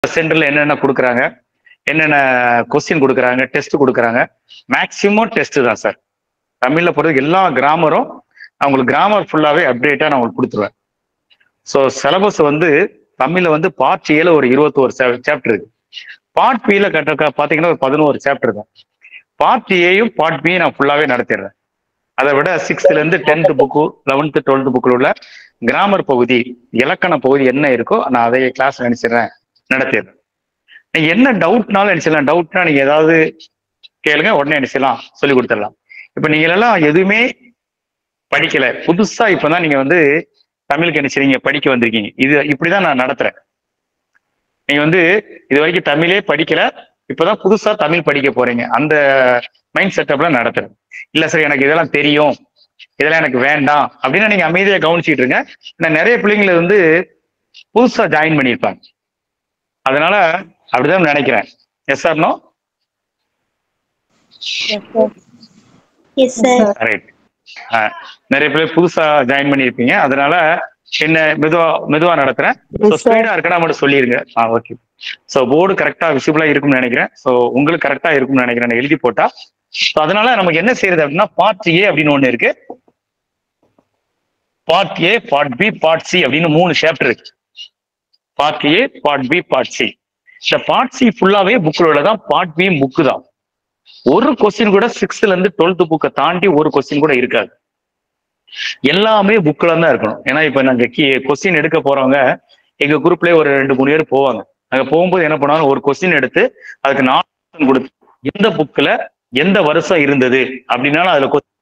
சென்டர்ல என்னென்ன கொடுக்குறாங்க என்னென்ன கொஸ்டின் கொடுக்குறாங்க டெஸ்ட் கொடுக்குறாங்க மேக்சிமம் டெஸ்ட் தான் சார் தமிழ்ல பொறுத்த எல்லா கிராமரும் அவங்களுக்கு கிராமர் ஃபுல்லாவே அப்டேட்டா நான் உங்களுக்கு கொடுத்துருவேன் ஸோ சிலபஸ் வந்து தமிழ்ல வந்து பார்ட் ஏல ஒரு இருபத்தோரு சாப்டர் இருக்கு பார்ட் பில கட்ட பாத்தீங்கன்னா ஒரு பதினோரு சாப்டர் தான் பார்ட் ஏயும் பார்ட் பி நான் ஃபுல்லாவே நடத்திடுறேன் அதை விட சிக்ஸ்த்ல இருந்து டென்த் புக்கு லெவன்த் டுவெல்த் புக்கில் உள்ள கிராமர் பகுதி இலக்கண பகுதி என்ன இருக்கோ நான் அதை கிளாஸ் நினைச்சிடுறேன் நடத்திடுறேன் நீங்க என்ன டவுட்னாலும் நினைச்சிடலாம் டவுட்னா நீங்க ஏதாவது கேளுங்க உடனே நினைச்சிடலாம் சொல்லி கொடுத்துடலாம் இப்ப நீங்க எல்லாம் எதுவுமே படிக்கல புதுசா இப்பதான் நீங்க வந்து தமிழுக்கு நினைச்சிருங்க படிக்க வந்திருக்கீங்க இது இப்படிதான் நான் நடத்துறேன் நீங்க வந்து இது வரைக்கும் தமிழே படிக்கல இப்பதான் புதுசா தமிழ் படிக்க போறீங்க அந்த மைண்ட் செட்டப்ல நடத்துறேன் இல்ல சார் எனக்கு இதெல்லாம் தெரியும் இதெல்லாம் எனக்கு வேண்டாம் அப்படின்னு நீங்க அமைதியா கவனிச்சிட்டு இருங்க நான் நிறைய பிள்ளைங்களை வந்து புதுசா ஜாயின் பண்ணியிருப்பாங்க அதனால அப்படிதான் நினைக்கிறேன் yes sir no yes sir right நிறைய பேர் புதுசா ஜாயின் பண்ணியிருப்பீங்க அதனால என்ன மெதுவா மெதுவா நடத்துறேன் ஸோ ஸ்பீடா இருக்கனா மட்டும் சொல்லிருங்க ஆ ஓகே ஸோ போர்டு கரெக்டா விசிபிளா இருக்கும்னு நினைக்கிறேன் ஸோ உங்களுக்கு கரெக்டா இருக்கும்னு நினைக்கிறேன் நான் எழுதி போட்டா ஸோ அதனால நமக்கு என்ன செய்யறது அப்படின்னா பார்ட் ஏ அப்படின்னு ஒண்ணு இருக்கு part A part B part C அப்படின்னு மூணு சாப்டர் இருக்கு part A part B part C இந்த பார்ட் சி ஃபுல்லாவே புக்கில் தான் பார்ட் பி புக்கு தான் ஒரு கொஸ்டின் கூட சிக்ஸ்த்ல இருந்து டுவெல்த் புக்கை தாண்டி ஒரு கொஸ்டின் கூட இருக்காது எல்லாமே புக்ல தான் இருக்கணும் ஏன்னா இப்ப நாங்க கொஸ்டின் எடுக்க போறவங்க எங்க குரூப்லயே ஒரு ரெண்டு மூணு பேர் போவாங்க அங்க போகும்போது என்ன பண்ணுவாங்க ஒரு கொஸ்டின் எடுத்து அதுக்கு நாலு கொடுத்து எந்த புக்ல எந்த வருஷம் இருந்தது அப்படின்னாலும் அதுல ques-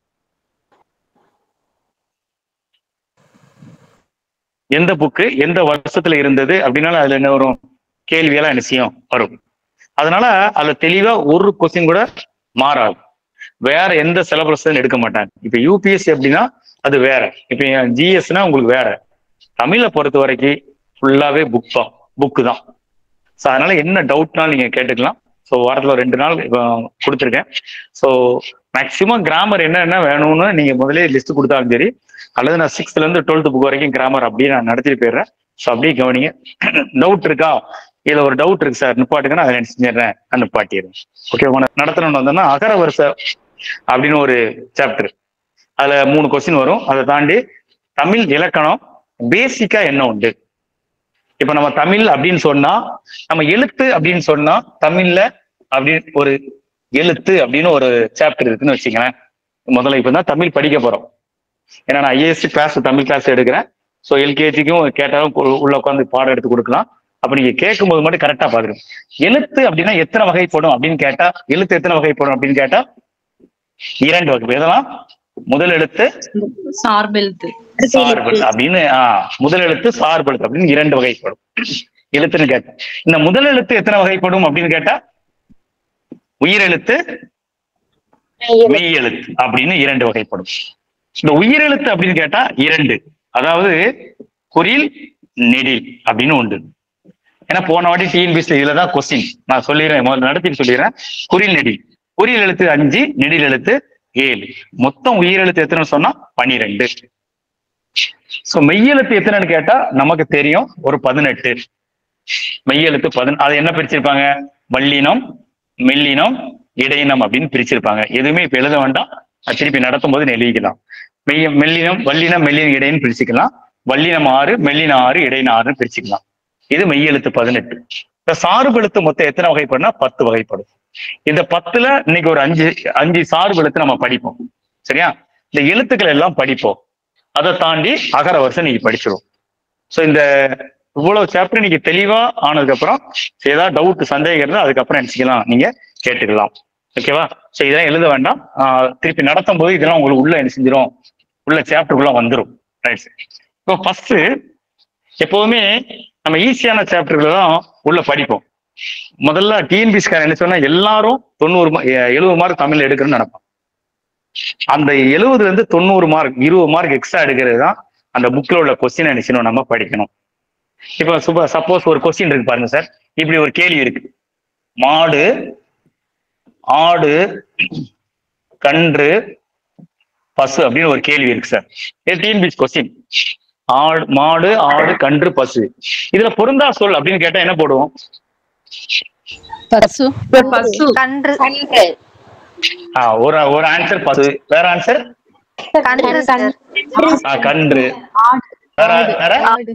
எந்த புக்கு எந்த வருஷத்துல இருந்தது அப்படின்னாலும் அதுல என்ன வரும் கேள்வியெல்லாம் என்ன செய்யும் வரும் அதனால அதுல தெளிவா ஒரு கொஸ்டின் கூட மாறாது வேற எந்த சிலபஸ் எடுக்க மாட்டாங்க இப்ப யூபிஎஸ்சி அப்படின்னா அது வேற இப்ப ஜிஎஸ்னா உங்களுக்கு வேற தமிழை பொறுத்த வரைக்கும் ஃபுல்லாவே புக் தான் புக்கு தான் ஸோ அதனால என்ன டவுட்னாலும் நீங்க கேட்டுக்கலாம் ஸோ வாரத்துல ஒரு ரெண்டு நாள் இப்போ கொடுத்துருக்கேன் ஸோ மேக்சிமம் கிராமர் என்ன என்ன வேணும்னு நீங்க முதலே லிஸ்ட் கொடுத்தாலும் சரி அல்லது நான் சிக்ஸ்த்ல இருந்து டுவெல்த் புக் வரைக்கும் கிராமர் அப்படியே நான் நடத்திட்டு போயிடுறேன் ஸோ அப்படியே கவனிங்க டவுட் இருக்கா இதுல ஒரு டவுட் இருக்கு சார் நிப்பாட்டுங்கன்னா அதை நான் செஞ்சிடுறேன் நான் நிப்பாட்டிடுறேன் ஓகே நடத்தணும்னு வந்தோம்னா அகர வருஷ அப்படின்னு ஒரு சாப்டர் அதுல மூணு கொஸ்டின் வரும் அதை தாண்டி தமிழ் இலக்கணம் பேசிக்கா என்ன உண்டு இப்ப நம்ம தமிழ் அப்படின்னு சொன்னா நம்ம எழுத்து அப்படின்னு சொன்னா தமிழ்ல அப்படின்னு ஒரு எழுத்து அப்படின்னு ஒரு சாப்டர் இருக்குன்னு வச்சுங்களேன் முதல்ல இப்பதான் தமிழ் படிக்க போறோம் ஏன்னா நான் ஐஏஎஸ்சி கிளாஸ் தமிழ் கிளாஸ் எடுக்கிறேன் ஸோ எல்கேஜிக்கும் கேட்டாலும் கு- உள்ள உட்காந்து பாடம் எடுத்து கொடுக்கலாம் அப்ப நீங்க கேட்கும்போது மட்டும் கரெக்டா பாக்குறோம் எழுத்து அப்படின்னா எத்தனை வகைப்படும் அப்படின்னு கேட்டா எழுத்து எத்தனை வகைப்படும் அப்படின்னு கேட்டா இரண்டு வகை எதெல்லாம் முதல் எழுத்து சார்பெழுத்து சார்பு அப்படின்னு ஆஹ் முதல் எழுத்து சார்பு எழுத்து அப்படின்னு இரண்டு வகைப்படும் எழுத்துன்னு கேட்டா இந்த முதல் எழுத்து எத்தனை வகைப்படும் அப்படின்னு கேட்டா உயிரெழுத்து மெய் எழுத்து அப்படின்னு இரண்டு வகைப்படும் இந்த உயிரெழுத்து அப்படின்னு கேட்டா இரண்டு அதாவது குறில் நெடில் அப்படின்னு உண்டு ஏன்னா போன வாட்டி டிஎன்பிஎஸ்ல இதுலதான் கொஸ்டின் நான் சொல்லிடுறேன் முதல்ல நடத்திட்டு சொல்லிடுறேன் குறில் நெடில் குறில் எழுத்து அஞ்சு நெடில் எழுத்து ஏழு மொத்தம் உயிரெழுத்து எத்தனைன்னு சொன்னா பனிரெண்டு சோ மெய்யெழுத்து எத்தனைன்னு கேட்டா நமக்கு தெரியும் ஒரு பதினெட்டு மெய்யெழுத்து பதின அது என்ன பிரிச்சிருப்பாங்க வல்லினம் மெல்லினம் இடையினம் அப்படின்னு பிரிச்சிருப்பாங்க எதுவுமே இப்ப எழுத வேண்டாம் அது திருப்பி நடத்தும் போது எழுதிக்கலாம் மெய்ய மெல்லினம் வல்லினம் மெல்லினம் இடையின்னு பிரிச்சுக்கலாம் வல்லினம் ஆறு மெல்லினம் ஆறு இடையின ஆறுன்னு பிரிச்சுக்கலாம் இது மெய்யெழுத்து பதினெட்டு இந்த சார்பு எழுத்து மொத்தம் எத்தனை வகைப்படும்னா பத்து வகைப்படும் இந்த பத்துல இன்னைக்கு ஒரு அஞ்சு அஞ்சு சார்பு எழுத்து நம்ம படிப்போம் சரியா இந்த எழுத்துக்கள் எல்லாம் படிப்போம் அதை தாண்டி அகர வருஷம் நீங்க படிச்சிடும் சோ இந்த இவ்வளவு சாப்டர் நீங்க தெளிவா ஆனதுக்கு அப்புறம் ஏதாவது டவுட் சந்தேகம் இருந்தா அதுக்கப்புறம் நினைச்சுக்கலாம் நீங்க கேட்டுக்கலாம் ஓகேவா சோ இதெல்லாம் எழுத வேண்டாம் ஆஹ் திருப்பி நடத்தும் போது இதெல்லாம் உங்களுக்கு உள்ள என்ன செஞ்சிடும் உள்ள சாப்டருக்குள்ள வந்துடும் ரைட் இப்போ ஃபர்ஸ்ட் எப்போதுமே நம்ம ஈஸியான சாப்டர்கள் தான் உள்ள படிப்போம் முதல்ல டிஎன்பிஸ்காரன் என்ன சொன்னா எல்லாரும் தொண்ணூறு எழுபது மார்க் தமிழ்ல எடுக்கணும்னு நினைப்பான் அந்த எழுபதுல இருந்து தொண்ணூறு மார்க் இருபது மார்க் எக்ஸ்ட்ரா எடுக்கிறது தான் அந்த புக்ல உள்ள கொஸ்டின் நினைச்சணும் நம்ம படிக்கணும் இப்போ சுப சப்போஸ் ஒரு கொஸ்டின் இருக்கு பாருங்க சார் இப்படி ஒரு கேள்வி இருக்கு மாடு ஆடு கன்று பசு அப்படின்னு ஒரு கேள்வி இருக்கு சார் டிஎன்பிஎஸ் கொஸ்டின் ஆடு மாடு ஆடு கன்று பசு இதுல பொருந்தா சொல் அப்படின்னு கேட்டா என்ன போடுவோம் பசு பசு கன்று ஆ, ஒரு ஒரு ஆன்சர் பசு வேற ஆன்சர் கன்று சார் கன்று வேற வேற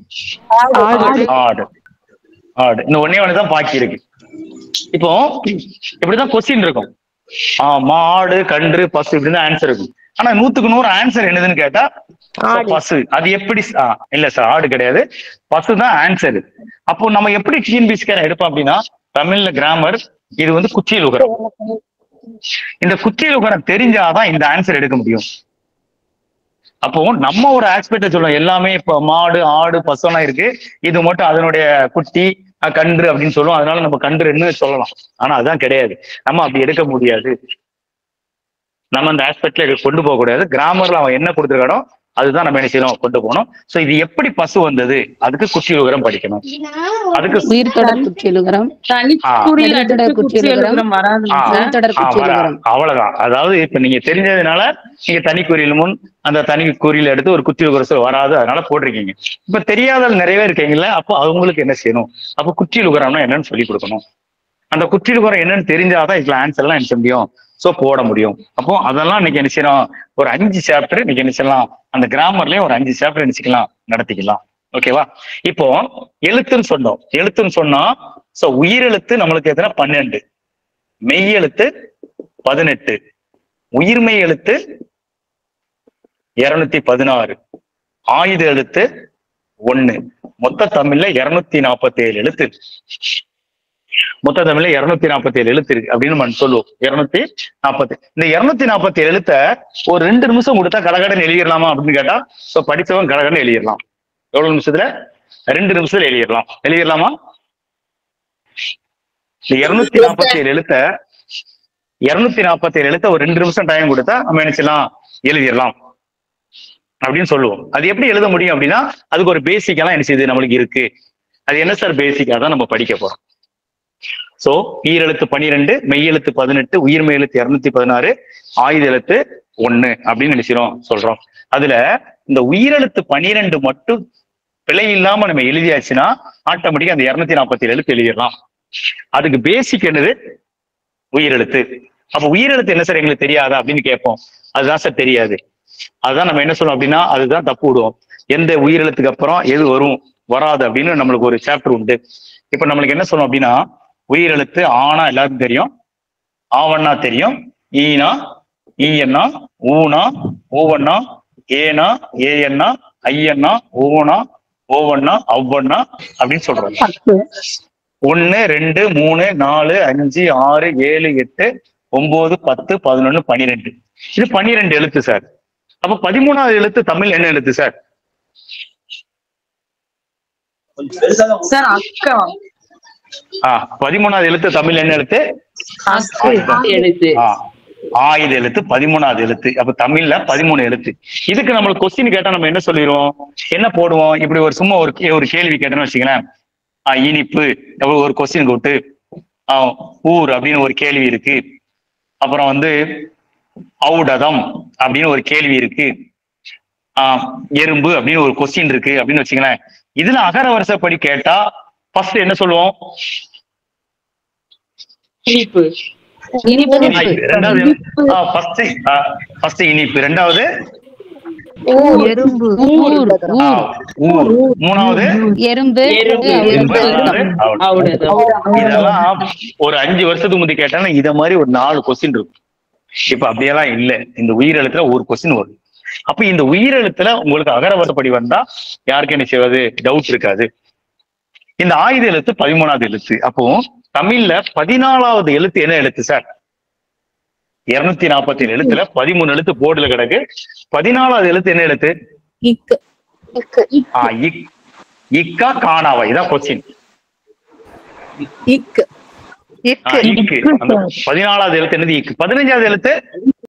ஆடு ஆடு இந்த ஒன்னே ஒண்ணு தான் பாக்கி இருக்கு இப்போ இப்படிதான் கொஸ்டின் இருக்கும் ஆ மாடு கன்று பசு இப்படிதான் ஆன்சர் இருக்கும் ஆனா நூத்துக்கு நூறு ஆன்சர் என்னதுன்னு கேட்டா பசு அது எப்படி ச- ஆ, இல்ல சார் ஆடு கிடையாது பசு தான் ஆன்சர் அப்போ நம்ம எப்படி டிஎன்பிசிக்கார எடுப்போம் அப்படின்னா தமிழ்ல கிராமர் இது வந்து குச்சியில் உகரம் இந்த குச்சியில் உகரம் தெரிஞ்சாதான் இந்த ஆன்சர் எடுக்க முடியும் அப்போ நம்ம ஒரு ஆஸ்பெக்ட சொல்றோம் எல்லாமே இப்ப மாடு ஆடு பசுலாம் இருக்கு இது மட்டும் அதனுடைய குட்டி அஹ், கன்று அப்படின்னு சொல்லுவோம் அதனால நம்ம கன்றுன்னு சொல்லலாம் ஆனா அதுதான் கிடையாது நம்ம அப்படி எடுக்க முடியாது நம்ம அந்த ஆஸ்பெக்ட்ல கொண்டு போக கூடாது கிராமர்ல அவன் என்ன கொடுத்துருக்கானோ அதுதான் நம்ம என்ன செய்யணும் கொண்டு போகணும் சோ இது எப்படி பசு வந்தது அதுக்கு குச்சி விவரம் படிக்கணும் அதுக்கு உயிர் தொடர் குற்றியலுகரம் தனி ஆ. குறியில் நெடுந்தொடர் அடுத்து குச்சி குச்சி எழுதுறோம். எழுதுறோம் வராது ஆ. சார் தொடர் ஆ, குச்சி வரா. எழுதுறோம் அவ்வளவுதான் அதாவது இப்ப நீங்க தெரிஞ்சதுனால நீங்க தனி குறியில் முன் அந்த தனி குறியில் எடுத்து ஒரு குச்சி உகரசல் வராது அதனால போட்டிருக்கீங்க இப்ப தெரியாத நிறைய பேர் இருக்கீங்களா அப்போ அவங்களுக்கு என்ன செய்யணும் அப்போ குச்சியில் உகரம்னா என்னன்னு சொல்லி கொடுக்கணும் அந்த குச்சியில் உகரம் என்னன்னு தெரிஞ்சாதான் இதுல ஆன்சர் எல்லாம் என்ன செய்ய முடியும் சோ போட முடியும் அப்போ அதெல்லாம் இன்னைக்கு என்ன செய்யணும் ஒரு அஞ்சு சாப்டர் இன்னைக்கு என்ன செய்யலாம் அந்த கிராமர்லயும் ஒரு அஞ்சு சாப்டர் நினைச்சுக்கலாம் நடத்திக்கலாம் ஓகேவா இப்போ எழுத்துன்னு சொன்னோம் எழுத்துன்னு சொன்னா சோ உயிரெழுத்து நம்மளுக்கு எத்தனை பன்னெண்டு மெய் எழுத்து பதினெட்டு உயிர்மெய் எழுத்து இருநூத்தி பதினாறு ஆயுத எழுத்து ஒண்ணு மொத்த தமிழ்ல இருநூத்தி நாற்பத்தி ஏழு எழுத்து மொத்த தமிழ்ல இருநூத்தி நாற்பத்தி ஏழு எழுத்து இருக்கு அப்படின்னு நம்ம சொல்லுவோம் இருநூத்தி நாற்பத்தி இந்த இருநூத்தி நாற்பத்தி ஏழு எழுத்த ஒரு ரெண்டு நிமிஷம் கொடுத்தா கடகடன் எழுதிடலாமா அப்படின்னு கேட்டா சோ படிச்சவன் கடகடன் எழுதிடலாம் எவ்வளவு நிமிஷத்துல ரெண்டு நிமிஷத்துல எழுதிடலாம் எழுதிடலாமா இந்த இருநூத்தி நாற்பத்தி ஏழு எழுத்த இருநூத்தி நாற்பத்தி ஏழு எழுத்த ஒரு ரெண்டு நிமிஷம் டைம் கொடுத்தா நம்ம என்ன செய்யலாம் எழுதிடலாம் அப்படின்னு சொல்லுவோம் அது எப்படி எழுத முடியும் அப்படின்னா அதுக்கு ஒரு பேசிக்கெல்லாம் என்ன செய்யுது நம்மளுக்கு இருக்கு அது என்ன சார் பேசிக்கா தான் நம்ம படிக்க போறோம் சோ ஈரெழுத்து பனிரெண்டு மெய்யெழுத்து பதினெட்டு உயிர்மெய் எழுத்து இருநூத்தி பதினாறு ஆயுத எழுத்து ஒண்ணு அப்படின்னு நினைச்சிரும் சொல்றோம் அதுல இந்த உயிரெழுத்து பனிரெண்டு மட்டும் பிழை இல்லாம நம்ம எழுதியாச்சுன்னா ஆட்டோமேட்டிக்கா அந்த இருநூத்தி நாற்பத்தி ஏழு எழுத்து எழுதிடலாம் அதுக்கு பேசிக் என்னது உயிரெழுத்து அப்ப உயிரெழுத்து என்ன சார் எங்களுக்கு தெரியாதா அப்படின்னு கேட்போம் அதுதான் சார் தெரியாது அதுதான் நம்ம என்ன சொல்லணும் அப்படின்னா அதுதான் தப்பு விடுவோம் எந்த உயிரெழுத்துக்கு அப்புறம் எது வரும் வராது அப்படின்னு நம்மளுக்கு ஒரு சாப்டர் உண்டு இப்ப நம்மளுக்கு என்ன சொல்லணும் அப்படின்னா உயிரெழுத்து ஆனா எல்லாருக்கும் தெரியும் ஆவண்ணா தெரியும் ஈனா ஈயண்ணா ஊனா ஓவண்ணா ஏனா ஏஎண்ணா ஐயண்ணா ஓவனா ஓவண்ணா அவ்வண்ணா அப்படின்னு சொல்றோம் ஒன்னு ரெண்டு மூணு நாலு அஞ்சு ஆறு ஏழு எட்டு ஒன்பது பத்து பதினொன்னு பன்னிரெண்டு இது பன்னிரெண்டு எழுத்து சார் அப்ப பதிமூணாவது எழுத்து தமிழ் என்ன எழுத்து சார் சார் அக்கா ஆ பதிமூணாவது எழுத்து தமிழ் என்ன எழுத்து அக்கா எழுத்து ஆ ஆயுத எழுத்து பதிமூணாவது எழுத்து அப்ப தமிழ்ல பதிமூணு எழுத்து இதுக்கு நம்மளுக்கு கொஸ்டின் கேட்டா நம்ம என்ன சொல்லிடுவோம் என்ன போடுவோம் இப்படி ஒரு சும்மா ஒரு கே- ஒரு கேள்வி கேட்டோம்னு வச்சுங்களேன் ஆ, இனிப்பு அப்படி ஒரு கொஸ்டின் போட்டு ஆ, ஊர் அப்படின்னு ஒரு கேள்வி இருக்கு அப்புறம் வந்து ஔடதம் அப்படின்னு ஒரு கேள்வி இருக்கு ஆஹ் எறும்பு அப்படின்னு ஒரு கொஸ்டின் இருக்கு அப்படின்னு வச்சுங்களேன் இதுல அகர வரிசைப்படி கேட்டா ஃபர்ஸ்ட் என்ன சொல்லுவோம் இனிப்பு இனிப்பு இனிப்பு ரெண்டாவது ஃபர்ஸ்ட் ஃபர்ஸ்ட் இனிப்பு ரெண்டாவது எறும்பு ஊர் ஆ, ஊர் ஊர் மூணாவது எறும்பு எறும்பு, எறும்பு, அழுத்தம். நாலாவது அவுட். அவ்வளவுதான் இதெல்லாம் ஒரு அஞ்சு வருஷத்துக்கு முந்தி கேட்டாலும் இத மாதிரி ஒரு நாலு கொஸ்டின் இருக்கும் இப்ப அப்படியெல்லாம் இல்ல இந்த உயிரெழுத்துல ஒரு கொஸ்டின் வரும் அப்ப இந்த உயிரெழுத்துல உங்களுக்கு அகரவசப்படி வந்தா யாருக்கு என்ன செய்வது டவுட் இருக்காது இந்த ஆயுத எழுத்து பதிமூணாவது எழுத்து அப்போ தமிழ்ல பதினாலாவது எழுத்து என்ன எழுத்து சார் இருநூத்தி நாற்பத்தி ஏழு எழுத்துல பதிமூணு எழுத்து போர்டுல கிடக்கு பதினாலாவது எழுத்து என்ன எழுத்து ஆ, இக் இக்கா காணாவா இதான் கொஸ்டின் இக்கு ஆ, இக்கு அந்த பதினாலாவது எழுத்து என்னது இக்கு பதினஞ்சாவது எழுத்து